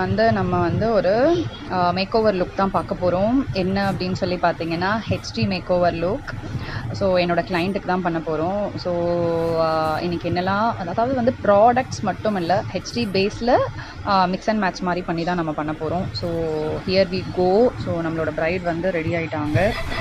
வந்து நம்ம வந்து ஒரு மேக் ஓவர் லுக் தான் பார்க்க போகிறோம் என்ன அப்படின்னு சொல்லி பார்த்தீங்கன்னா HD makeover look so என்னோடய கிளைண்ட்டுக்கு தான் பண்ண போகிறோம் ஸோ இன்றைக்கி என்னெல்லாம் அதாவது வந்து ப்ராடக்ட்ஸ் மட்டும் இல்லை ஹெச்டி பேஸில் மிக்ஸ் அண்ட் மேட்ச் மாதிரி பண்ணி தான் நம்ம பண்ண போகிறோம் so here we go so நம்மளோட ப்ரைட் வந்து ரெடி ஆகிட்டாங்க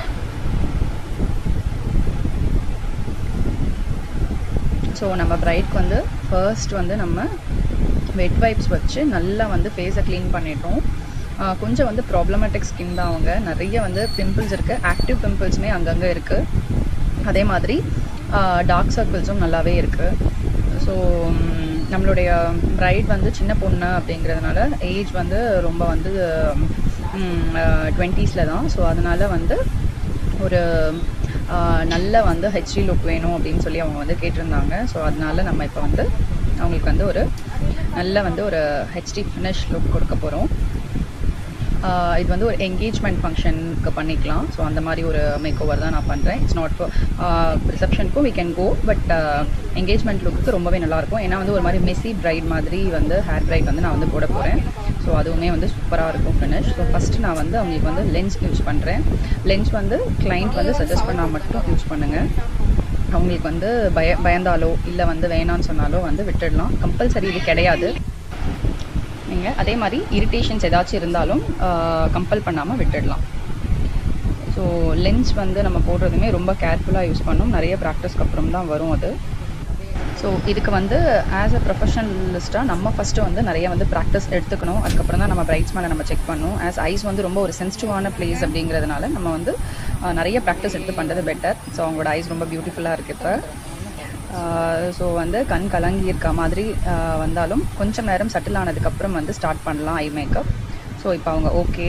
ஸோ நம்ம ப்ரைட்க்கு வந்து ஃபர்ஸ்ட் வந்து நம்ம வெட் வைப்ஸ் வச்சு நல்லா வந்து ஃபேஸை க்ளீன் பண்ணிட்டோம் கொஞ்சம் வந்து ப்ராப்ளமேட்டிக் ஸ்கின் தான் அவங்க நிறைய வந்து பிம்பிள்ஸ் இருக்குது ஆக்டிவ் பிம்பிள்ஸுமே அங்கங்கே இருக்குது அதே மாதிரி டார்க் சர்க்கிள்ஸும் நல்லாவே இருக்குது ஸோ நம்மளுடைய ப்ரைட் வந்து சின்ன பொண்ணு அப்படிங்கிறதுனால ஏஜ் வந்து ரொம்ப வந்து டுவெண்ட்டீஸில் தான் ஸோ அதனால் வந்து ஒரு நல்ல வந்து ஹெச்டி லுக் வேணும் அப்படின்னு சொல்லி அவங்க வந்து கேட்டிருந்தாங்க ஸோ அதனால நம்ம இப்போ வந்து அவங்களுக்கு வந்து ஒரு நல்ல வந்து ஒரு ஹெச்டி ஃபினிஷ் லுக் கொடுக்க போகிறோம் இது வந்து ஒரு என்கேஜ்மெண்ட் ஃபங்க்ஷனுக்கு பண்ணிக்கலாம் ஸோ அந்த மாதிரி ஒரு மேக் ஓவர் தான் நான் பண்ணுறேன் இட்ஸ் நாட் ஃபார் ரிசப்ஷனுக்கும் we can go but engagement look ரொம்பவே நல்லாயிருக்கும் ஏன்னா வந்து ஒரு மாதிரி மெஸ்ஸி ப்ரைட் மாதிரி வந்து ஹேர் ப்ரைட் வந்து நான் வந்து போட போகிறேன் ஸோ அதுவுமே வந்து சூப்பராக இருக்கும் ஃபினிஷ் ஸோ ஃபஸ்ட்டு நான் வந்து அவங்களுக்கு வந்து லென்ஸ் யூஸ் பண்ணுறேன் லென்ஸ் வந்து கிளைண்ட் வந்து சஜஸ்ட் பண்ணால் மட்டும் யூஸ் பண்ணுங்கள் அவங்களுக்கு வந்து பய பயந்தாலோ இல்லை வந்து வேணான்னு சொன்னாலோ வந்து விட்டுடலாம் கம்பல்சரி இது கிடையாது நீங்கள் அதே மாதிரி இரிட்டேஷன்ஸ் ஏதாச்சும் இருந்தாலும் கம்பல் பண்ணாமல் விட்டுடலாம் ஸோ லென்ஸ் வந்து நம்ம போடுறதுமே ரொம்ப கேர்ஃபுல்லாக யூஸ் பண்ணணும் நிறைய ப்ராக்டிஸ்க்கு அப்புறம் தான் வரும் அது ஸோ இதுக்கு வந்து ஆஸ் அ ப்ரொஃபஷனலிஸ்ட்டாக நம்ம ஃபஸ்ட்டு வந்து நிறைய வந்து ப்ராக்டிஸ் எடுத்துக்கணும் அதுக்கப்புறம் தான் நம்ம பிரைட்ஸ் மேலே நம்ம செக் பண்ணணும் ஆஸ் ஐஸ் வந்து ரொம்ப ஒரு சென்சிட்டிவான பிளேஸ் அப்படிங்கிறதுனால நம்ம வந்து நிறைய ப்ராக்டிஸ் எடுத்து பண்ணுறது பெட்டர் ஸோ அவங்களோட ஐஸ் ரொம்ப பியூட்டிஃபுல்லாக இருக்குது இப்போ ஸோ வந்து கண் கலங்கி இருக்க மாதிரி வந்தாலும் கொஞ்சம் நேரம் சட்டில் ஆனதுக்கப்புறம் வந்து ஸ்டார்ட் பண்ணலாம் ஐ மேக்கப் ஸோ இப்போ அவங்க ஓகே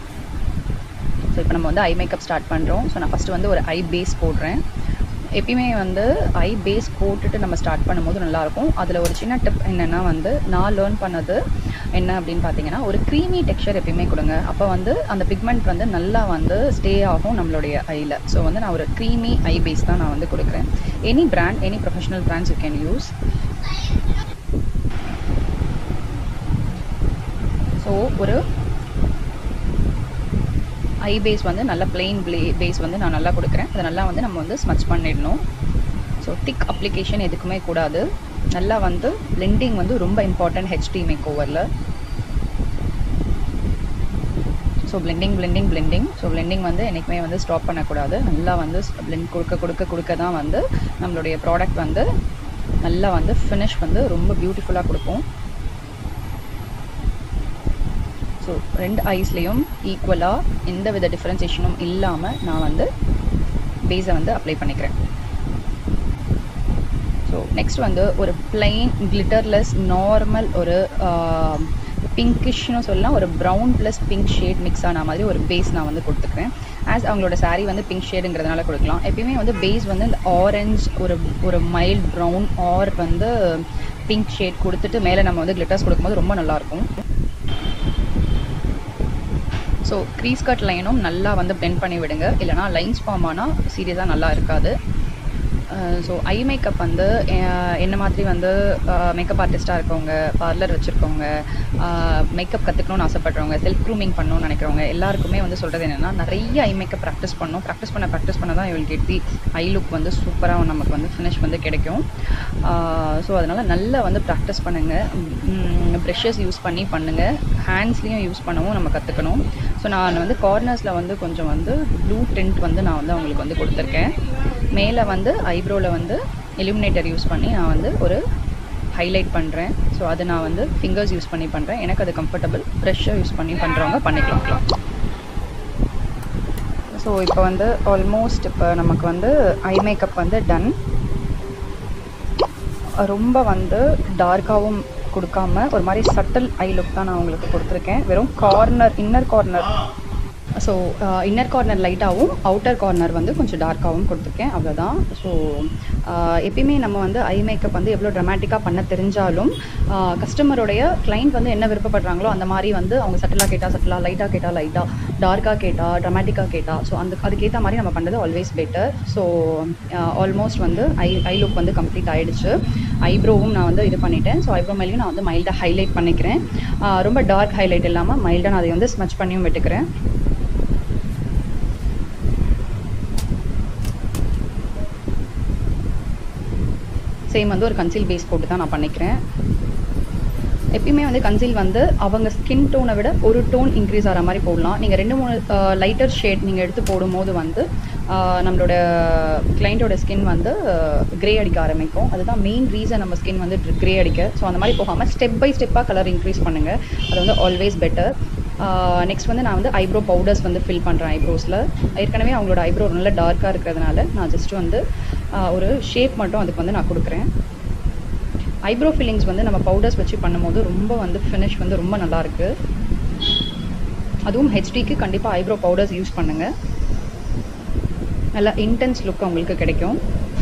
ஸோ இப்போ நம்ம வந்து ஐ மேக்கப் ஸ்டார்ட் பண்ணுறோம் ஸோ நான் ஃபஸ்ட்டு வந்து ஒரு ஐ பேஸ் போடுறேன் எப்பயுமே வந்து ஐ பேஸ் போட்டுட்டு நம்ம ஸ்டார்ட் பண்ணும்போது நல்லாயிருக்கும் அதில் ஒரு சின்ன டிப் என்னென்னா வந்து நான் லேர்ன் பண்ணது என்ன அப்படின்னு பார்த்தீங்கன்னா ஒரு க்ரீமி டெக்ஸ்சர் எப்பயுமே கொடுங்க அப்போ வந்து அந்த பிக்மெண்ட் வந்து நல்லா வந்து ஸ்டே ஆகும் நம்மளுடைய ஐயில் ஸோ வந்து நான் ஒரு க்ரீமி ஐ பேஸ் தான் நான் வந்து கொடுக்குறேன் any brand any professional brands you can use so ஒரு ஐ பேஸ் வந்து நல்ல பிளெயின் ப்ளே பேஸ் வந்து நான் நல்லா கொடுக்குறேன் அதை நல்லா வந்து நம்ம வந்து ஸ்மச் பண்ணிடணும் ஸோ திக் அப்ளிகேஷன் எதுக்குமே கூடாது நல்லா வந்து பிளெண்டிங் வந்து ரொம்ப இம்பார்ட்டன்ட் ஹெச்டி மேக் ஓவரில் so blending blending blending so blending வந்து என்றைக்குமே வந்து ஸ்டாப் பண்ணக்கூடாது நல்லா வந்து பிளெண்ட் கொடுக்க கொடுக்க கொடுக்க தான் வந்து நம்மளுடைய ப்ராடக்ட் வந்து நல்லா வந்து ஃபினிஷ் வந்து ரொம்ப பியூட்டிஃபுல்லாக கொடுக்கும் ஸோ ரெண்டு ஐஸ்லேயும் ஈக்குவலாக எந்த வித டிஃப்ரென்சேஷனும் இல்லாமல் நான் வந்து பேஸை வந்து அப்ளை பண்ணிக்கிறேன் ஸோ நெக்ஸ்ட் வந்து ஒரு பிளெயின் கிளிட்டர்லெஸ் நார்மல் ஒரு பிங்கிஷ்னு சொல்லலாம் ஒரு brown plus pink shade mix ஆன மாதிரி ஒரு பேஸ் நான் வந்து கொடுத்துக்கிறேன் ஆஸ் அவங்களோட சாரீ வந்து பிங்க் ஷேடுங்கிறதுனால கொடுக்கலாம் எப்பயுமே வந்து பேஸ் வந்து இந்த ஆரஞ்ச் ஒரு ஒரு மைல்ட் ப்ரௌன் ஆர் வந்து பிங்க் ஷேட் கொடுத்துட்டு மேலே நம்ம வந்து கிளிட்டர்ஸ் கொடுக்கும்போது ரொம்ப நல்லாயிருக்கும் ஸோ க்ரீஸ் கட் லைனும் நல்லா வந்து பிளெண்ட் பண்ணி விடுங்க இல்லைனா லைன்ஸ் ஃபார்ம் ஆனால் சீரியஸாக நல்லா இருக்காது ஸோ ஐ மேக்கப் வந்து என்ன மாதிரி வந்து மேக்கப் ஆர்டிஸ்ட்டாக இருக்கவங்க பார்லர் வச்சுருக்கவங்க மேக்கப் கற்றுக்கணும்னு ஆசைப்படுறவங்க செல்ஃப் க்ரூமிங் பண்ணணும்னு நினைக்கிறவங்க எல்லாருக்குமே வந்து சொல்கிறது என்னென்னா நிறைய ஐ மேக்கப் ப்ராக்டிஸ் பண்ணணும் ப்ராக்டிஸ் பண்ண ப்ராக்டிஸ் பண்ண தான் இவங்களுக்கு எப்படி ஐ லுக் வந்து சூப்பராக நமக்கு வந்து ஃபினிஷ் வந்து கிடைக்கும் ஸோ அதனால் நல்லா வந்து ப்ராக்டிஸ் பண்ணுங்கள் ப்ரெஷஸ் யூஸ் பண்ணி பண்ணுங்கள் ஹேண்ட்ஸ்லேயும் யூஸ் பண்ணவும் நம்ம கற்றுக்கணும் ஸோ நான் வந்து கார்னர்ஸில் வந்து கொஞ்சம் வந்து ப்ளூ டென்ட் வந்து நான் வந்து அவங்களுக்கு வந்து கொடுத்துருக்கேன் மேலே வந்து ஐப்ரோவில் வந்து எலிமினேட்டர் யூஸ் பண்ணி நான் வந்து ஒரு ஹைலைட் பண்ணுறேன் ஸோ அது நான் வந்து ஃபிங்கர்ஸ் யூஸ் பண்ணி பண்ணுறேன் எனக்கு அது கம்ஃபர்டபுள் ப்ரெஷ்ஷை யூஸ் பண்ணி பண்ணுறவங்க பண்ணிக்கலாம் ஸோ இப்போ வந்து ஆல்மோஸ்ட் இப்போ நமக்கு வந்து ஐ மேக்கப் வந்து டன் ரொம்ப வந்து டார்க்காகவும் கொடுக்காம ஒரு மாதிரி சட்டில் ஐ லுக் தான் நான் உங்களுக்கு கொடுத்துருக்கேன் வெறும் corner inner corner so inner corner லைட்டாகவும் அவுட்டர் கார்னர் வந்து கொஞ்சம் டார்க்காகவும் கொடுத்துருக்கேன் அவ்வளோதான் ஸோ எப்பயுமே நம்ம வந்து ஐ மேக்கப் வந்து எவ்வளோ ட்ரமாட்டிக்காக பண்ண தெரிஞ்சாலும் கஸ்டமருடைய கிளைண்ட் வந்து என்ன விருப்பப்படுறாங்களோ அந்த மாதிரி வந்து அவங்க சட்டிலாக கேட்டால் சட்டிலாக லைட்டாக கேட்டால் லைட்டாக டார்க்காக கேட்டால் ட்ரமாட்டிக்காக கேட்டால் ஸோ அந்த அதுக்கேற்ற மாதிரி நம்ம பண்ணுறது ஆல்வேஸ் பெட்டர் ஸோ ஆல்மோஸ்ட் வந்து ஐ ஐ லுக் வந்து கம்ப்ளீட் ஆகிடுச்சு ஐப்ரோவும் நான் வந்து இது பண்ணிட்டேன் ஸோ ஐப்ரோ மேலேயும் நான் வந்து மைல்டாக ஹைலைட் பண்ணிக்கிறேன் ஆஹ் ரொம்ப டார்க் ஹைலைட் இல்லாமல் மைல்டாக நான் அதை வந்து ஸ்மச் பண்ணியும் விட்டுக்கிறேன் சேம் வந்து ஒரு கன்சீல் பேஸ் போட்டு தான் நான் பண்ணிக்கிறேன் எப்பயுமே வந்து கன்சீல் வந்து அவங்க ஸ்கின் டோனை விட ஒரு டோன் இன்க்ரீஸ் ஆகிற மாதிரி போடலாம் நீங்கள் ரெண்டு மூணு லைட்டர் ஷேட் நீங்கள் எடுத்து போடும்போது வந்து ஆஹ் நம்மளோட கிளைண்ட்டோட ஸ்கின் வந்து க்ரே அடிக்க ஆரம்பிக்கும் அதுதான் மெயின் ரீசன் நம்ம ஸ்கின் வந்து க்ரே அடிக்க ஸோ அந்த மாதிரி போகாமல் ஸ்டெப் பை ஸ்டெப்பாக கலர் இன்க்ரீஸ் பண்ணுங்கள் அது வந்து ஆல்வேஸ் பெட்டர் நெக்ஸ்ட் வந்து நான் வந்து ஐப்ரோ பவுடர்ஸ் வந்து ஃபில் பண்ணுறேன் ஐப்ரோஸில் ஏற்கனவே அவங்களோட ஐப்ரோ நல்ல டார்க்காக இருக்கிறதுனால நான் ஜஸ்ட் வந்து ஆஹ் ஒரு ஷேப் மட்டும் அதுக்கு வந்து நான் கொடுக்குறேன் ஐப்ரோ ஃபில்லிங்ஸ் வந்து நம்ம பவுடர்ஸ் வச்சு பண்ணும்போது ரொம்ப வந்து ஃபினிஷ் வந்து ரொம்ப நல்லாயிருக்கு அதுவும் ஹெச்டிக்கு கண்டிப்பாக ஐப்ரோ பவுடர்ஸ் யூஸ் பண்ணுங்கள் நல்லா இன்டென்ஸ் லுக் உங்களுக்கு கிடைக்கும்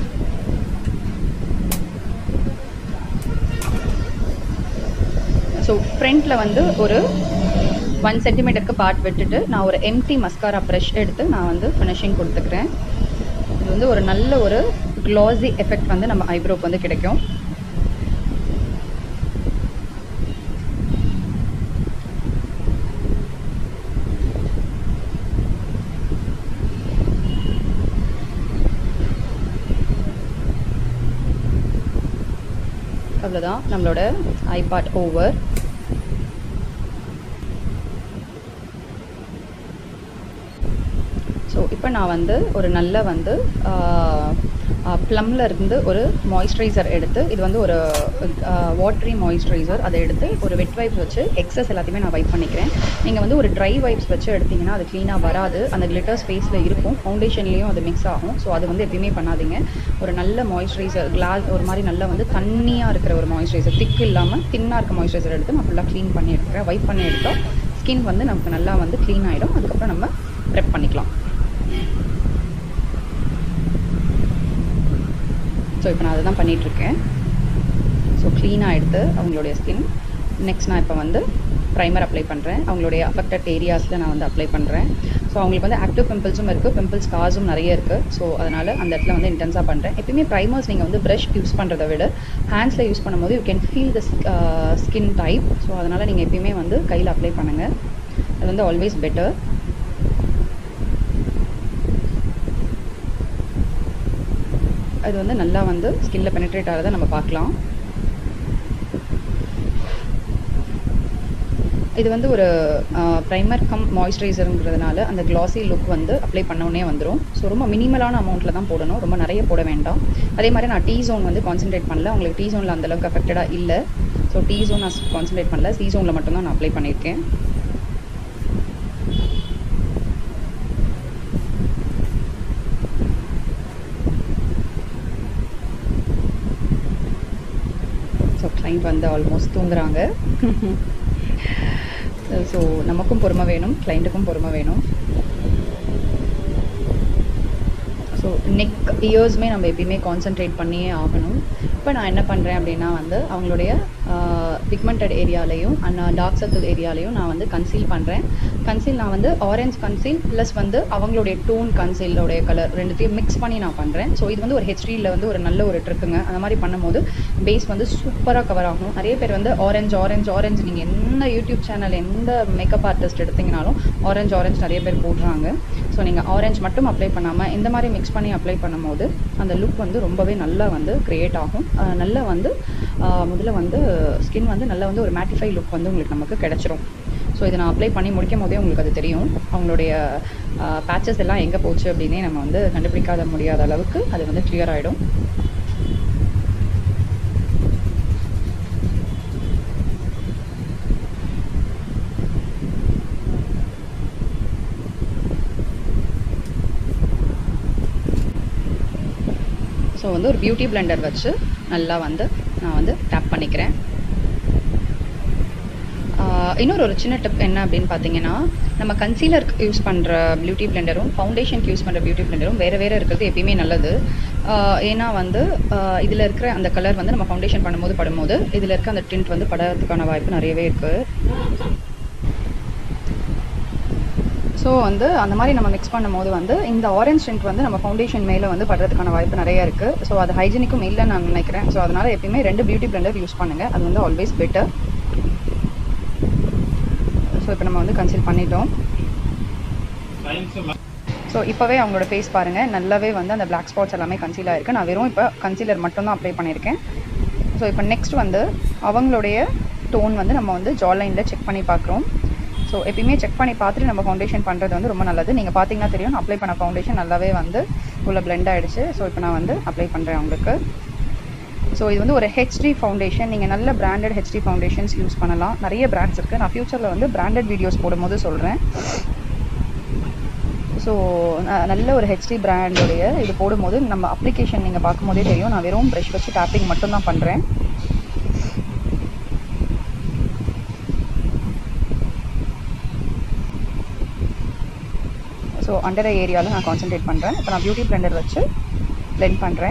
ஸோ ஃப்ரண்ட்டில் வந்து ஒரு ஒன் சென்டிமீட்டருக்கு பார்ட் விட்டுட்டு நான் ஒரு எம்டி மஸ்காரா ப்ரஷ் எடுத்து நான் வந்து ஃபினிஷிங் கொடுத்துக்கிறேன் இது வந்து ஒரு நல்ல ஒரு க்ளாஸி எஃபெக்ட் வந்து நம்ம ஐப்ரோக்கு வந்து கிடைக்கும் அவ்வளோதான் நம்மளோட ஐபாட் ஓவர் ஸோ இப்போ நான் வந்து ஒரு நல்ல வந்து ப்ளம்ல இருந்து ஒரு மாய்ஸ்சரைசர் எடுத்து இது வந்து ஒரு வாட்டரி மாய்ஸ்சரைசர் அதை எடுத்து ஒரு வெட் வைப்ஸ் வச்சு எக்ஸஸ் எல்லாத்தையுமே நான் வைப் பண்ணிக்கிறேன் நீங்கள் வந்து ஒரு ட்ரை வைப்ஸ் வச்சு எடுத்தீங்கன்னா அது க்ளீனாக வராது அந்த கிளிட்டர் ஸ்பேஸில் இருக்கும் ஃபவுண்டேஷன்லேயும் அது மிக்ஸ் ஆகும் ஸோ அது வந்து எப்பயுமே பண்ணாதீங்க ஒரு நல்ல மாய்ஸ்சரைசர் கிளாஸ் ஒரு மாதிரி நல்ல வந்து தண்ணியாக இருக்கிற ஒரு மாய்ஸ்சரைசர் திக் இல்லாமல் தின்னாக இருக்க மாய்ஸ்சரைசர் எடுத்து நான் ஃபுல்லாக க்ளீன் பண்ணி எடுக்கிறேன் வைப் பண்ணி எடுத்தால் ஸ்கின் வந்து நமக்கு நல்லா வந்து க்ளீன் ஆகிடும் அதுக்கப்புறம் நம்ம ப்ரெப் பண்ணிக்கலாம் ஸோ இப்போ நான் அதை தான் பண்ணிகிட்ருக்கேன் ஸோ க்ளீனாக எடுத்து அவங்களுடைய ஸ்கின் நெக்ஸ்ட் நான் இப்போ வந்து ப்ரைமர் அப்ளை பண்ணுறேன் அவங்களுடைய அஃபெக்டட் ஏரியாஸில் நான் வந்து அப்ளை பண்ணுறேன் ஸோ அவங்களுக்கு வந்து ஆக்டிவ் பிம்பிள்ஸும் இருக்குது பிம்பிள்ஸ் காசும் நிறைய இருக்குது ஸோ அதனால் அந்த இடத்துல வந்து இன்டென்ஸாக பண்ணுறேன் எப்பயுமே ப்ரைமர்ஸ் நீங்கள் வந்து ப்ரஷ் யூஸ் பண்ணுறத விட ஹேண்ட்ஸில் யூஸ் பண்ணும்போது you can feel the skin type so அதனால் நீங்கள் எப்பயுமே வந்து கையில் அப்ளை பண்ணுங்கள் அது வந்து ஆல்வேஸ் பெட்டர் அது வந்து நல்லா வந்து ஸ்கின்ல பெனிட்ரேட் ஆகிறத நம்ம பார்க்கலாம் இது வந்து ஒரு ப்ரைமர் கம் மாய்ஸ்சரைசருங்கிறதுனால அந்த கிளாஸி லுக் வந்து அப்ளை பண்ணோடனே வந்துடும் ஸோ ரொம்ப மினிமலான அமௌண்ட்டில் தான் போடணும் ரொம்ப நிறைய போட வேண்டாம் அதே மாதிரி நான் டீ ஜோன் வந்து கான்சென்ட்ரேட் பண்ணல உங்களுக்கு டீ ஜோனில் அந்தளவுக்கு அஃபெக்டடாக இல்லை ஸோ டீ ஜோன் நான் கான்சென்ட்ரேட் பண்ணல சி ஜோனில் மட்டும்தான் நான் அப்ளை பண்ணியிருக்கேன் ஸோ கிளைண்ட் வந்து ஆல்மோஸ்ட் தூங்குறாங்க ஸோ நமக்கும் பொறுமை வேணும் கிளைண்ட்டுக்கும் பொறுமை வேணும் ஸோ நெக் இயர்ஸுமே நம்ம எப்பயுமே கான்சென்ட்ரேட் பண்ணியே ஆகணும் இப்போ நான் என்ன பண்ணுறேன் அப்படின்னா வந்து அவங்களுடைய பிக்மெண்டட் ஏரியாலையும் அண்ட் டார்க் சர்க்கிள் ஏரியாலையும் நான் வந்து கன்சீல் பண்ணுறேன் கன்சீல் நான் வந்து ஆரஞ்ச் கன்சீல் ப்ளஸ் வந்து அவங்களுடைய டோன் கன்சீலோடைய கலர் ரெண்டுத்தையும் மிக்ஸ் பண்ணி நான் பண்ணுறேன் ஸோ இது வந்து ஒரு ஹெச்டியில் வந்து ஒரு நல்ல ஒரு ட்ரிக்குங்க அந்த மாதிரி பண்ணும்போது பேஸ் வந்து சூப்பராக கவர் ஆகும் நிறைய பேர் வந்து ஆரஞ்ச் ஆரஞ்ச் ஆரஞ்ச் நீங்கள் என்ன யூடியூப் சேனல் எந்த மேக்கப் ஆர்டிஸ்ட் எடுத்தீங்கனாலும் ஆரஞ்ச் ஆரஞ்ச் நிறைய பேர் போடுறாங்க ஸோ நீங்கள் ஆரஞ்ச் மட்டும் அப்ளை பண்ணாமல் இந்த மாதிரி மிக்ஸ் பண்ணி அப்ளை பண்ணும்போது அந்த லுக் வந்து ரொம்பவே நல்லா வந்து க்ரியேட் ஆகும் நல்லா வந்து முதல்ல வந்து ஸ்கின் வந்து நல்லா வந்து ஒரு மேட்டிஃபை லுக் வந்து உங்களுக்கு நமக்கு கிடச்சிரும் ஸோ இதை நான் அப்ளை பண்ணி முடிக்கும் போதே உங்களுக்கு அது தெரியும் அவங்களுடைய பேச்சஸ் எல்லாம் எங்கே போச்சு அப்படின்னே நம்ம வந்து கண்டுபிடிக்காத முடியாத அளவுக்கு அது வந்து கிளியர் ஆகிடும் ஸோ வந்து ஒரு பியூட்டி பிளெண்டர் வச்சு நல்லா வந்து நான் வந்து டேப் பண்ணிக்கிறேன் இன்னொரு ஒரு சின்ன டிப் என்ன அப்படின்னு பார்த்தீங்கன்னா நம்ம கன்சீலருக்கு யூஸ் பண்ணுற பியூட்டி பிளெண்டரும் ஃபவுண்டேஷனுக்கு யூஸ் பண்ணுற பியூட்டி பிளெண்டரும் வேறு வேறு இருக்கிறது எப்பயுமே நல்லது ஆஹ் ஏன்னா வந்து இதில் இருக்கிற அந்த கலர் வந்து நம்ம ஃபவுண்டேஷன் பண்ணும்போது படும்போது இதில் இருக்க அந்த டிண்ட் வந்து படறதுக்கான வாய்ப்பு நிறையவே இருக்குது ஸோ வந்து அந்த மாதிரி நம்ம மிக்ஸ் பண்ணும்போது வந்து இந்த ஆரஞ்ச் டிண்ட் வந்து நம்ம ஃபவுண்டேஷன் மேலே வந்து படுறதுக்கான வாய்ப்பு நிறைய இருக்குது ஸோ அது ஹைஜீனிக்கும் இல்லைன்னு நான் நினைக்கிறேன் ஸோ அதனால் எப்பயுமே ரெண்டு பியூட்டி பிளெண்டர் யூஸ் பண்ணுங்கள் அது வந்து ஆல்வேஸ் பெட்டர் ஸோ இப்போ நம்ம வந்து கன்சில் பண்ணிட்டோம் ஸோ இப்போவே அவங்களோட ஃபேஸ் பாருங்கள் நல்லாவே வந்து அந்த பிளாக் ஸ்பாட்ஸ் எல்லாமே கன்சீல் ஆயிருக்கு நான் வெறும் இப்போ கன்சீலர் மட்டும் தான் அப்ளை பண்ணியிருக்கேன் ஸோ இப்போ நெக்ஸ்ட் வந்து அவங்களுடைய டோன் வந்து நம்ம வந்து ஜாலைனில் செக் பண்ணி பார்க்குறோம் ஸோ எப்பயுமே செக் பண்ணி பார்த்துட்டு நம்ம ஃபவுண்டேஷன் பண்ணுறது வந்து ரொம்ப நல்லது நீங்கள் பார்த்தீங்கன்னா தெரியும் நான் அப்ளை பண்ண ஃபவுண்டேஷன் நல்லாவே வந்து உள்ள பிளெண்ட் ஆகிடுச்சு ஸோ இப்போ நான் வந்து அப்ளை பண்ணுறேன் அவங்களுக்கு ஸோ இது வந்து ஒரு ஹெச்டி ஃபவுண்டேஷன் நீங்கள் நல்ல பிராண்டட் ஹெச்டி ஃபவுண்டேஷன்ஸ் யூஸ் பண்ணலாம் நிறைய பிராண்ட்ஸ் இருக்குது நான் ஃப்யூச்சரில் வந்து பிராண்டட் வீடியோஸ் போடும்போது சொல்கிறேன் ஸோ நல்ல ஒரு ஹெச்டி பிராண்டோடைய இது போடும்போது நம்ம அப்ளிகேஷன் நீங்கள் பார்க்கும்போதே தெரியும் நான் வெறும் ப்ரஷ் வச்சு டேப்பிங் மட்டும்தான் பண்ணுறேன் ஸோ அண்டர் ஏரியாவில் நான் கான்சென்ட்ரேட் பண்ணுறேன் இப்போ நான் பியூட்டி பிளெண்டர் வச்சு பிளெண்ட் பண்ணுறேன்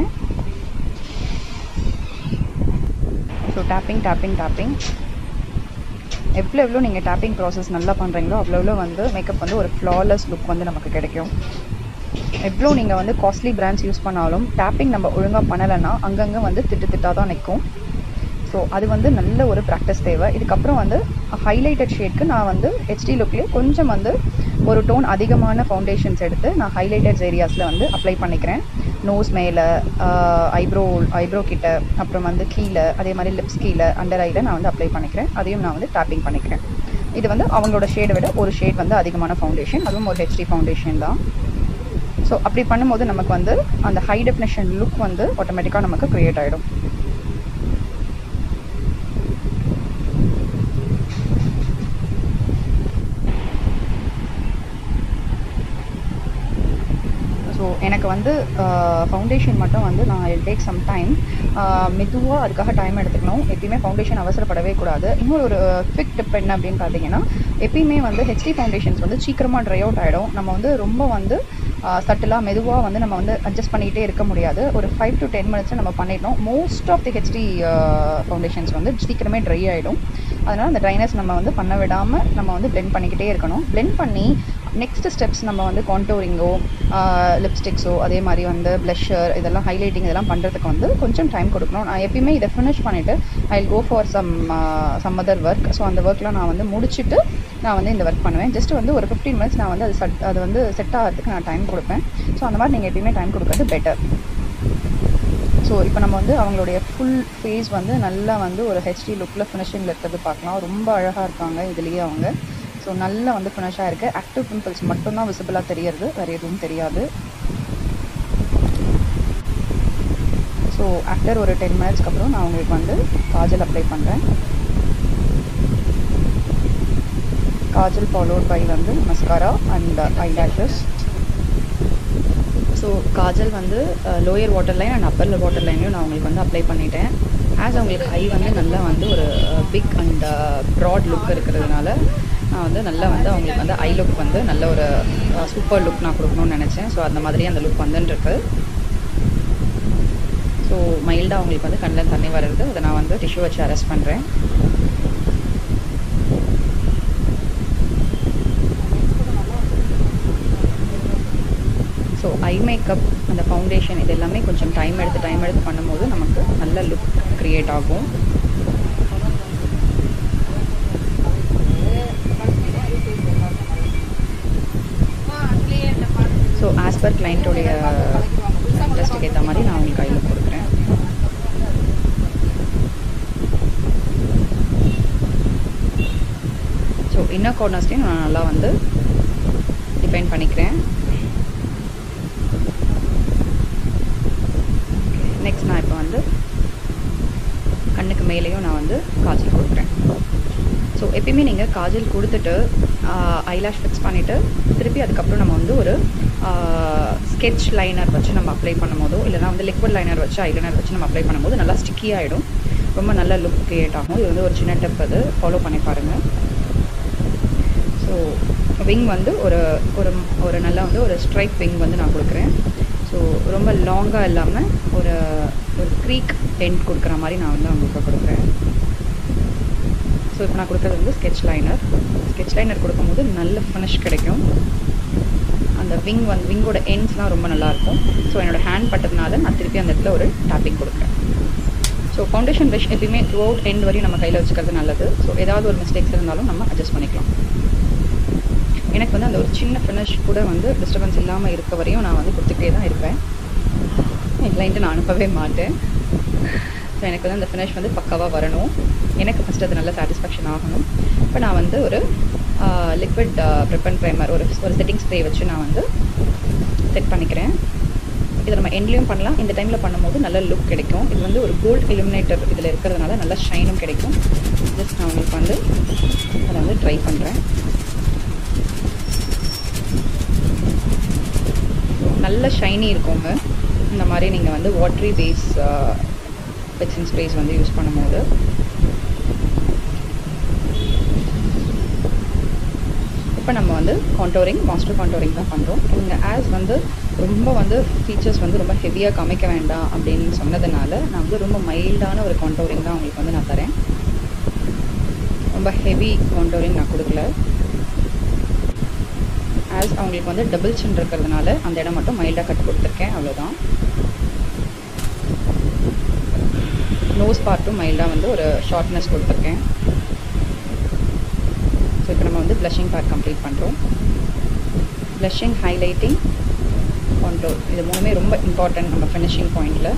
ஸோ டேப்பிங் டேப்பிங் டேப்பிங் எவ்வளோ எவ்வளோ நீங்கள் டேப்பிங் ப்ராசஸ் நல்லா பண்ணுறீங்களோ அவ்வளோ எவ்வளோ வந்து மேக்கப் வந்து ஒரு ஃப்ளாலெஸ் லுக் வந்து நமக்கு கிடைக்கும் எவ்வளோ நீங்கள் வந்து காஸ்ட்லி பிராண்ட்ஸ் யூஸ் பண்ணாலும் டேப்பிங் நம்ம ஒழுங்காக பண்ணலைன்னா அங்கங்கே வந்து திட்டு திட்டாக தான் நிற்கும் ஸோ அது வந்து நல்ல ஒரு ப்ராக்டிஸ் தேவை இதுக்கப்புறம் வந்து ஹைலைட்டட் ஷேட்க்கு நான் வந்து ஹெச்டி லுக்லேயே கொஞ்சம் வந்து ஒரு டோன் அதிகமான ஃபவுண்டேஷன்ஸ் எடுத்து நான் ஹைலைட்டட்ஸ் ஏரியாஸில் வந்து அப்ளை பண்ணிக்கிறேன் நோஸ் மேலே ஐப்ரோ ஐப்ரோ கிட்ட அப்புறம் வந்து கீழே அதே மாதிரி லிப்ஸ் கீழே அண்டர் ஐயில் நான் வந்து அப்ளை பண்ணிக்கிறேன் அதையும் நான் வந்து டேப்பிங் பண்ணிக்கிறேன் இது வந்து அவங்களோட ஷேடை விட ஒரு ஷேட் வந்து அதிகமான ஃபவுண்டேஷன் அதுவும் ஒரு ஹெச்டி ஃபவுண்டேஷன் தான் ஸோ அப்படி பண்ணும்போது நமக்கு வந்து அந்த ஹை டெஃபினேஷன் லுக் வந்து ஆட்டோமேட்டிக்காக நமக்கு க்ரியேட் ஆகிடும் ஸோ எனக்கு வந்து ஃபவுண்டேஷன் மட்டும் வந்து நான் இல் டேக் சம் டைம் மெதுவாக அதுக்காக டைம் எடுத்துக்கணும் எப்பயுமே ஃபவுண்டேஷன் அவசரப்படவே கூடாது இன்னொரு ஒரு குவிக் டிப் என்ன அப்படின்னு பார்த்தீங்கன்னா எப்பயுமே வந்து ஹெச்டி ஃபவுண்டேஷன்ஸ் வந்து சீக்கிரமாக ட்ரை அவுட் ஆகிடும் நம்ம வந்து ரொம்ப வந்து சட்டிலாக மெதுவாக வந்து நம்ம வந்து அட்ஜஸ்ட் பண்ணிகிட்டே இருக்க முடியாது ஒரு ஃபைவ் டு டென் மினிட்ஸில் நம்ம பண்ணிடணும் most of the HD foundations வந்து சீக்கிரமே ட்ரை ஆகிடும் அதனால் அந்த ட்ரைனஸ் நம்ம வந்து பண்ண விடாமல் நம்ம வந்து பிளெண்ட் பண்ணிக்கிட்டே இருக்கணும் பிளெண்ட் பண்ணி நெக்ஸ்ட் ஸ்டெப்ஸ் நம்ம வந்து கான்டோரிங்கோ லிப்ஸ்டிக்ஸோ அதே மாதிரி வந்து ப்ளஷர் இதெல்லாம் ஹைலைட்டிங் இதெல்லாம் பண்ணுறதுக்கு வந்து கொஞ்சம் டைம் கொடுக்கணும் நான் எப்பயுமே இதை ஃபினிஷ் பண்ணிவிட்டு I go for some some other work so அந்த ஒர்க்லாம் நான் வந்து முடிச்சுட்டு நான் வந்து இந்த ஒர்க் பண்ணுவேன் ஜஸ்ட் வந்து ஒரு ஃபிஃப்டீன் மினிட்ஸ் நான் வந்து அது செட் அது வந்து செட் ஆகிறதுக்கு நான் டைம் கொடுப்பேன் ஸோ அந்த மாதிரி நீங்கள் எப்பயுமே டைம் கொடுக்கறது பெட்டர் ஸோ இப்போ நம்ம வந்து அவங்களுடைய ஃபுல் ஃபேஸ் வந்து நல்லா வந்து ஒரு ஹெச்டி லுக்கில் ஃபினிஷிங்கில் இருக்கிறது பார்க்கலாம் ரொம்ப அழகாக இருக்காங்க இதுலேயே அவங்க ஸோ நல்லா வந்து ஃபினிஷாக இருக்குது ஆக்டிவ் பிம்பிள்ஸ் மட்டும்தான் விசிபிளாக தெரியறது வேறு எதுவும் தெரியாது ஸோ ஆஃப்டர் ஒரு டென் மினிட்ஸ்க்கு அப்புறம் நான் உங்களுக்கு வந்து காஜல் அப்ளை பண்ணுறேன் காஜல் ஃபாலோட் பை வந்து mascara and eyelashes so kajal வந்து lower water line and upper water லைன்லையும் நான் உங்களுக்கு வந்து அப்ளை பண்ணிட்டேன் ஆஸ் அவங்களுக்கு ஐ வந்து நல்லா வந்து ஒரு பிக் அண்ட் ப்ராட் லுக் இருக்கிறதுனால நான் வந்து நல்லா வந்து அவங்களுக்கு வந்து ஐ லுக் வந்து நல்ல ஒரு சூப்பர் லுக் நான் கொடுக்கணும்னு நினச்சேன் ஸோ அந்த மாதிரி அந்த லுக் வந்துருக்கு ஸோ மைல்டாக அவங்களுக்கு வந்து கண்ணில் தண்ணி வர்றது அதை நான் வந்து டிஷ்யூ வச்சு அரெஸ்ட் பண்ணுறேன் ஸோ ஐ மேக்கப் அந்த ஃபவுண்டேஷன் இது எல்லாமே கொஞ்சம் டைம் எடுத்து டைம் எடுத்து பண்ணும்போது நமக்கு நல்ல லுக் க்ரியேட் ஆகும் ஸோ ஆஸ் பர் கிளைண்ட்டோடைய இன்ட்ரெஸ்ட்டுக்கு ஏற்ற மாதிரி நான் உங்களுக்கு கையில் கொடுக்குறேன் ஸோ இன்னர் கார்னர்ஸ்லையும் நான் நல்லா வந்து டிபைன் பண்ணிக்கிறேன் நெக்ஸ்ட் நான் இப்போ வந்து கண்ணுக்கு மேலேயும் நான் வந்து காஜல் கொடுக்குறேன் ஸோ எப்பயுமே நீங்கள் காஜல் கொடுத்துட்டு ஐலாஷ் ஃபிக்ஸ் பண்ணிவிட்டு திருப்பி அதுக்கப்புறம் நம்ம வந்து ஒரு ஸ்கெட்ச் லைனர் வச்சு நம்ம அப்ளை பண்ணும்போதோ இல்லைனா வந்து லிக்விட் லைனர் வச்சு ஐலைனர் வச்சு நம்ம அப்ளை பண்ணும்போது நல்லா ஸ்டிக்கி ஆகிடும் ரொம்ப நல்ல லுக் க்ரியேட் ஆகும் இது வந்து ஒரு சின்ன டிப் அது ஃபாலோ பண்ணி பாருங்கள் ஸோ ஸோ விங் வந்து ஒரு ஒரு ஒரு நல்லா வந்து ஒரு ஸ்ட்ரைப் விங் வந்து நான் கொடுக்குறேன் ஸோ ரொம்ப லாங்காக இல்லாமல் ஒரு ஒரு க்ரீக் டென்ட் கொடுக்குற மாதிரி நான் வந்து அவங்களுக்கு கொடுக்குறேன் ஸோ இப்போ நான் கொடுக்குறது வந்து ஸ்கெட்ச் லைனர் ஸ்கெட்ச் லைனர் கொடுக்கும்போது நல்ல ஃபினிஷ் கிடைக்கும் அந்த விங் வந்து விங்கோட எண்ட்ஸ்லாம் ரொம்ப நல்லாயிருக்கும் ஸோ என்னோடய ஹேண்ட் பட்டதுனால நான் திருப்பி அந்த இடத்துல ஒரு டேப்பிங் கொடுக்குறேன் ஸோ ஃபவுண்டேஷன் ப்ரஷ் எப்பயுமே த்ரூ அவுட் எண்ட் வரையும் நம்ம கையில் வச்சுக்கிறது நல்லது ஸோ ஏதாவது ஒரு மிஸ்டேக்ஸ் இருந்தாலும் நம்ம அட்ஜஸ்ட் பண்ணிக்கலாம் எனக்கு வந்து அந்த ஒரு சின்ன ஃபினிஷ் கூட வந்து டிஸ்டர்பன்ஸ் இல்லாமல் இருக்க வரையும் நான் வந்து கொடுத்துட்டே தான் இருப்பேன் என் கிளைண்ட்டு நான் அனுப்பவே மாட்டேன் ஸோ எனக்கு வந்து அந்த ஃபினிஷ் வந்து பக்காவாக வரணும் எனக்கு ஃபஸ்ட் அது நல்ல சாட்டிஸ்ஃபேக்ஷன் ஆகணும் இப்போ நான் வந்து ஒரு லிக்விட் ப்ரிப்பன் ப்ரைமர் ஒரு ஒரு செட்டிங் ஸ்ப்ரே வச்சு நான் வந்து செட் பண்ணிக்கிறேன் இதை நம்ம எண்ட்லேயும் பண்ணலாம் இந்த டைமில் பண்ணும்போது நல்ல லுக் கிடைக்கும் இது வந்து ஒரு கோல்ட் இலுமினேட்டர் இதில் இருக்கிறதுனால நல்ல ஷைனும் கிடைக்கும் ஜஸ்ட் நான் உங்களுக்கு வந்து அதை வந்து ட்ரை பண்ணுறேன் நல்ல ஷைனி இருக்குங்க இந்த மாதிரி நீங்கள் வந்து வாட்ரி பேஸ் பெட்ஸிங் ஸ்ப்ரேஸ் வந்து யூஸ் பண்ணும்போது இப்போ நம்ம வந்து கான்டோரிங் மாஸ்டர் கான்டோரிங் தான் பண்ணுறோம் இவங்க ஆஸ் வந்து ரொம்ப வந்து ஃபீச்சர்ஸ் வந்து ரொம்ப ஹெவியாக காமிக்க வேண்டாம் அப்படின்னு சொன்னதுனால நான் வந்து ரொம்ப மைல்டான ஒரு கான்டோரிங் தான் அவங்களுக்கு வந்து நான் தரேன் ரொம்ப ஹெவி கான்டோரிங் நான் கொடுக்கல ஆஸ் அவங்களுக்கு வந்து டபுள் சின் இருக்கிறதுனால அந்த இடம் மட்டும் மைல்டாக கட் கொடுத்துருக்கேன் அவ்வளோதான் நோஸ் பார்ட்டும் மைல்டாக வந்து ஒரு ஷார்ட்னஸ் கொடுத்துருக்கேன் ஸோ இப்போ நம்ம வந்து ப்ளஷிங் பார்ட் கம்ப்ளீட் பண்ணுறோம் ப்ளஷிங் ஹைலைட்டிங் கான்டோர் இது மூணுமே ரொம்ப இம்பார்ட்டன்ட் நம்ம ஃபினிஷிங் பாயிண்டில்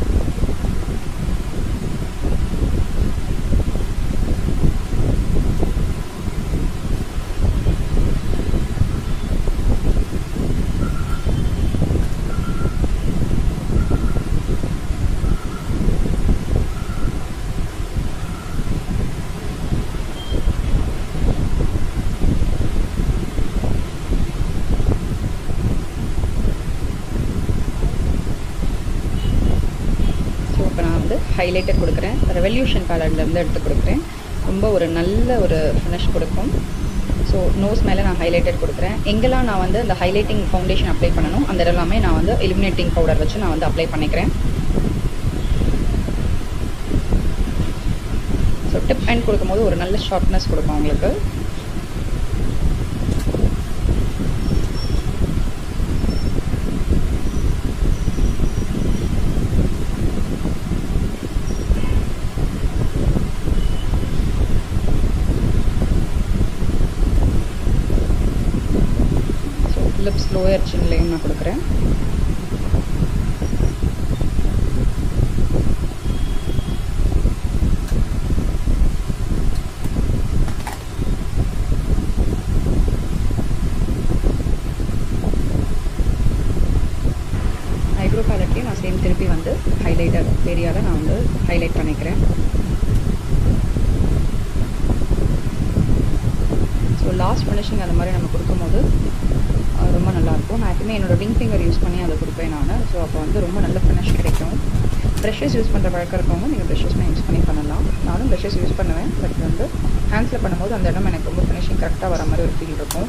ஸோ இப்போ நான் வந்து ஹைலைட்டர் கொடுக்குறேன் ரெவல்யூஷன் கலர்லேருந்து எடுத்து கொடுக்குறேன் ரொம்ப ஒரு நல்ல ஒரு ஃபினிஷ் கொடுக்கும் ஸோ நோஸ் மேலே நான் ஹைலைட்டர் கொடுக்குறேன் எங்கெல்லாம் நான் வந்து அந்த ஹைலைட்டிங் ஃபவுண்டேஷன் அப்ளை பண்ணணும் அந்த எல்லாமே நான் வந்து எலிமினேட்டிங் பவுடர் வச்சு நான் வந்து அப்ளை பண்ணிக்கிறேன் ஸோ டிப் அண்ட் கொடுக்கும்போது ஒரு நல்ல ஷார்ப்னஸ் கொடுக்கும் உங்களுக்கு ஸோ லிப்ஸ் லோயர் சின்லேயும் நான் கொடுக்குறேன் ஐப்ரோ பேலட்லேயும் நான் சேம் திருப்பி வந்து ஹைலைட்டர் ஏரியாவில் நான் வந்து ஹைலைட் பண்ணிக்கிறேன் ஸோ லாஸ்ட் ஃபினிஷிங் அந்த மாதிரி நம்ம கொடுக்கும்போது அஹ், ரொம்ப நல்லாயிருக்கும் நான் எப்பவுமே என்னோட ரிங் ஃபிங்கர் யூஸ் பண்ணி அதை கொடுப்பேன் நான் ஸோ அப்போ வந்து ரொம்ப நல்ல ஃபினிஷ் கிடைக்கும் ப்ரெஷஸ் யூஸ் பண்ணுற பழக்கம் இருக்கவங்க நீங்கள் ப்ரெஷஸ்லாம் யூஸ் பண்ணி பண்ணலாம் நானும் ப்ரெஷஸ் யூஸ் பண்ணுவேன் பட் வந்து ஹேண்ட்ஸில் பண்ணும்போது அந்த இடம் எனக்கு ரொம்ப ஃபினிஷிங் கரெக்டாக வர மாதிரி ஒரு ஃபீல் இருக்கும்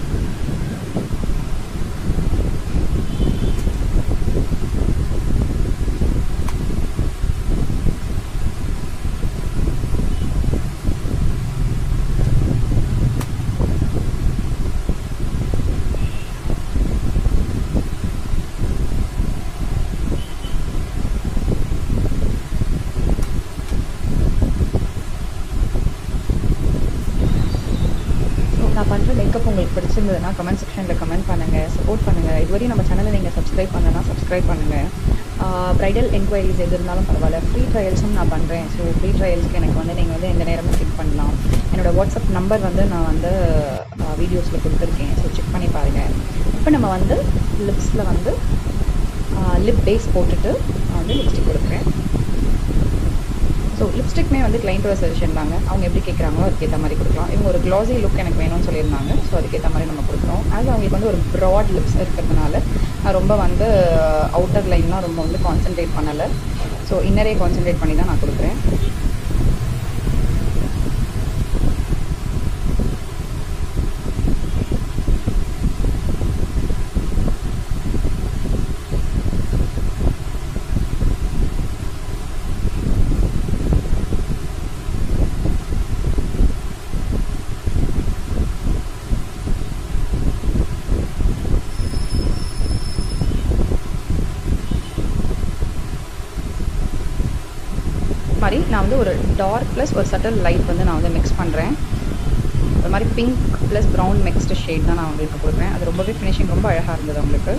ஸோ நான் பண்ணுற மேக்கப் உங்களுக்கு பிடிச்சிருந்ததுன்னா கமெண்ட் செக்ஷனில் கமெண்ட் பண்ணுங்கள் சப்போர்ட் பண்ணுங்கள் இதுவரையும் நம்ம சேனலை நீங்கள் சப்ஸ்கிரைப் பண்ணலன்னா சப்ஸ்கிரைப் பண்ணுங்கள் ப்ரைடல் என்கொயரிஸ் எது இருந்தாலும் பரவாயில்ல ஃப்ரீ ட்ரையல்ஸும் நான் பண்ணுறேன் ஸோ ஃப்ரீ ட்ரையல்ஸ்க்கு எனக்கு வந்து நீங்கள் வந்து எந்த நேரமும் செக் பண்ணலாம் என்னோட வாட்ஸ்அப் நம்பர் வந்து நான் வந்து வீடியோஸில் கொடுத்துருக்கேன் ஸோ செக் பண்ணி பாருங்கள் இப்போ நம்ம வந்து லிப்ஸில் வந்து லிப் பேஸ் போட்டுட்டு நான் வந்து லிப்ஸ்டிக் கொடுக்குறேன் ஸோ லிப்ஸ்டிக்மே வந்து கிளைண்ட்டோட சஜஷன் தாங்க அவங்க எப்படி கேட்குறாங்களோ அதுக்கேற்ற மாதிரி கொடுக்கலாம் இவங்க ஒரு க்ளாஸி லுக் எனக்கு வேணும்னு சொல்லியிருந்தாங்க ஸோ அதுக்கேற்ற மாதிரி நம்ம கொடுக்குறோம் அது அவங்களுக்கு வந்து ஒரு ப்ராட் லிப்ஸ் இருக்கிறதுனால நான் ரொம்ப வந்து அவுட்டர் லைன்லாம் ரொம்ப வந்து கான்சென்ட்ரேட் பண்ணலை ஸோ இன்னரே கான்சென்ட்ரேட் பண்ணி தான் நான் கொடுக்குறேன் மாதிரி நான் வந்து ஒரு டார்க் ப்ளஸ் ஒரு சட்டல் லைட் வந்து நான் வந்து மிக்ஸ் பண்ணுறேன் ஒரு மாதிரி pink plus brown mixed shade தான் நான் உங்களுக்கு கொடுக்குறேன் அது ரொம்பவே ஃபினிஷிங் ரொம்ப அழகாக இருந்தது உங்களுக்கு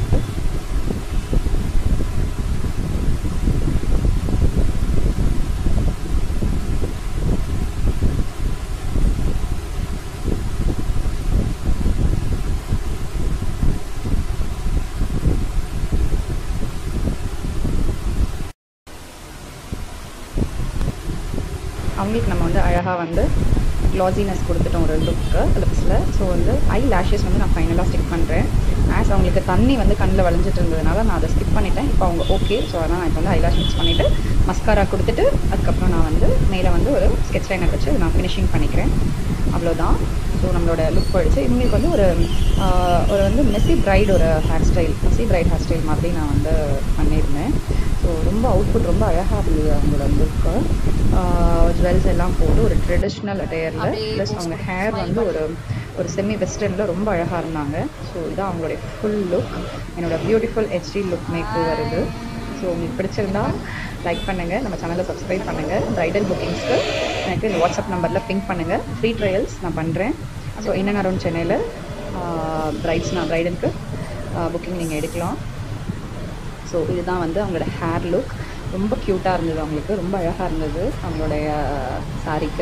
அவங்களுக்கு நம்ம வந்து அழகாக வந்து க்ளாஸினஸ் கொடுத்துட்டோம் ஒரு லுக்கு லிப்ஸில் ஸோ வந்து ஐ லேஷஸ் வந்து நான் ஃபைனலாக ஸ்டிக் பண்ணுறேன் ஆஸ் அவங்களுக்கு தண்ணி வந்து கண்ணில் வளைஞ்சிட்டு இருந்ததுனால நான் அதை ஸ்கிப் பண்ணிட்டேன் இப்போ அவங்க ஓகே ஸோ அதனால் நான் இப்போ வந்து ஐ லேஷ் மிக்ஸ் பண்ணிவிட்டு மஸ்காரா கொடுத்துட்டு அதுக்கப்புறம் நான் வந்து மேலே வந்து ஒரு ஸ்கெட்ச் லைனர் வச்சு நான் ஃபினிஷிங் பண்ணிக்கிறேன் அவ்வளோதான் ஸோ நம்மளோட லுக் போயிடுச்சு இவங்களுக்கு வந்து ஒரு ஒரு வந்து மெஸ்ஸி ப்ரைட் ஒரு hair style messy braid hair style மாதிரி நான் வந்து பண்ணியிருந்தேன் ஸோ ரொம்ப அவுட்புட் ரொம்ப அழகாக இருந்தது அவங்களோட லுக்கு ஜுவல்ஸ் எல்லாம் போட்டு ஒரு ட்ரெடிஷ்னல் அட்டையரில் ப்ளஸ் அவங்க ஹேர் வந்து ஒரு ஒரு செமி வெஸ்டர்னில் ரொம்ப அழகாக இருந்தாங்க ஸோ இதான் அவங்களுடைய ஃபுல் லுக் என்னோடய பியூட்டிஃபுல் ஹெச்டி லுக் மேக்கு வருது ஸோ உங்களுக்கு பிடிச்சிருந்தா லைக் பண்ணுங்கள் நம்ம சேனலை சப்ஸ்கிரைப் பண்ணுங்கள் ப்ரைடல் புக்கிங்ஸ்க்கு எனக்கு இந்த வாட்ஸ்அப் நம்பரில் பிங்க் பண்ணுங்கள் ஃப்ரீ ட்ரையல்ஸ் நான் பண்ணுறேன் ஸோ இன்னும் அரௌண்ட் சென்னையில் ப்ரைட்ஸ் நான் ப்ரைடலுக்கு புக்கிங் நீங்கள் எடுக்கலாம் ஸோ இதுதான் வந்து அவங்களோட ஹேர் லுக் ரொம்ப க்யூட்டாக இருந்தது அவங்களுக்கு ரொம்ப அழகாக இருந்தது அவங்களுடைய சாரீக்கு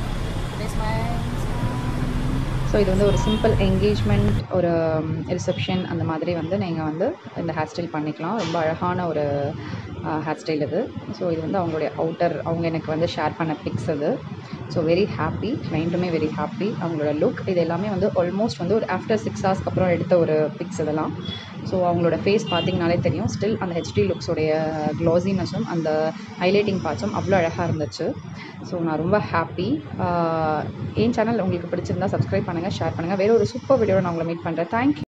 ஸோ இது வந்து ஒரு சிம்பிள் என்கேஜ்மெண்ட் ஒரு ரிசப்ஷன் அந்த மாதிரி வந்து நீங்கள் வந்து இந்த ஹேர் ஸ்டைல் பண்ணிக்கலாம் ரொம்ப அழகான ஒரு ஹேர் ஸ்டைல் இது ஸோ இது வந்து அவங்களுடைய அவுட்டர் அவங்க எனக்கு வந்து ஷேர் பண்ண பிக்ஸ் அது ஸோ வெரி ஹாப்பி கிளைண்ட்டுமே வெரி ஹாப்பி அவங்களோட லுக் இது எல்லாமே வந்து ஆல்மோஸ்ட் வந்து ஒரு ஆஃப்டர் சிக்ஸ் ஹவர்ஸ்க்கு அப்புறம் எடுத்த ஒரு பிக்ஸ் இதெல்லாம் ஸோ அவங்களோட ஃபேஸ் பார்த்தீங்கனாலே தெரியும் ஸ்டில் அந்த ஹெச்டி லுக்ஸோடைய க்ளாஸினஸும் அந்த ஹைலைட்டிங் பார்ட்ஸும் அவ்வளோ அழகாக இருந்துச்சு ஸோ நான் ரொம்ப ஹாப்பி என் சேனல் உங்களுக்கு பிடிச்சிருந்தா சப்ஸ்கிரைப் பண்ணுங்கள் ஷேர் பண்ணுங்கள் வேறு ஒரு சூப்பர் வீடியோவில் நான் உங்களை மீட் பண்ணுறேன் தேங்க்யூ